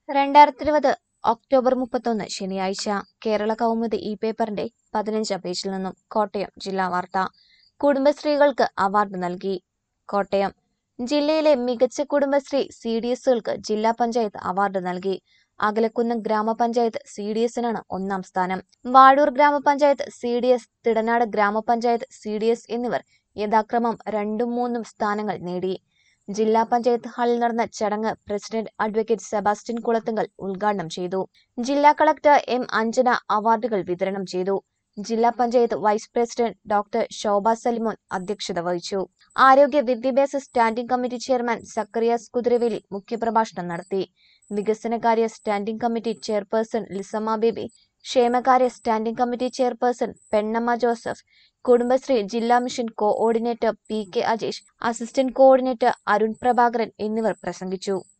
രണ്ടായിരത്തി ഇരുപത് ഒക്ടോബർ മുപ്പത്തൊന്ന് ശനിയാഴ്ച കേരള കൗമുദി ഈ പേപ്പറിന്റെ പതിനഞ്ചാം പേജിൽ നിന്നും കോട്ടയം ജില്ലാ വാർത്ത കുടുംബശ്രീകൾക്ക് അവാർഡ് നൽകി കോട്ടയം ജില്ലയിലെ മികച്ച കുടുംബശ്രീ സി ഡി എസുകൾക്ക് ജില്ലാ പഞ്ചായത്ത് അവാർഡ് നൽകി അകലക്കുന്നം ഗ്രാമപഞ്ചായത്ത് സി ഡി എസിനാണ് ഒന്നാം സ്ഥാനം വാഴൂർ ഗ്രാമപഞ്ചായത്ത് സി ഡി എസ് തിടനാട് ഗ്രാമപഞ്ചായത്ത് സി ഡി എസ് എന്നിവർ യഥാക്രമം രണ്ടും മൂന്നും സ്ഥാനങ്ങൾ നേടി ജില്ലാ പഞ്ചായത്ത് ഹാളിൽ നടന്ന ചടങ്ങ് പ്രസിഡന്റ് അഡ്വക്കേറ്റ് സെബാസ്റ്റ്യൻ കുളത്തുങ്കൽ ഉദ്ഘാടനം ചെയ്തു ജില്ലാ കളക്ടർ എം അഞ്ജന അവാർഡുകൾ വിതരണം ചെയ്തു ജില്ലാ panchayat vice president doctor Shobha Salimon അധ്യക്ഷത വഹിച്ചു ആരോഗ്യ വിദ്യാഭ്യാസ standing committee chairman Zacharias Kuthiraveli മുഖ്യപ്രഭാഷണം നടത്തി വികസനകാര്യ standing committee chairperson Lissamma Baby ക്ഷേമകാര്യ standing committee chairperson Pennamma Joseph Kudumbashree ജില്ലാ mission coordinator P K Ajesh assistant coordinator Arun Prabhakaran എന്നിവർ പ്രസംഗിച്ചു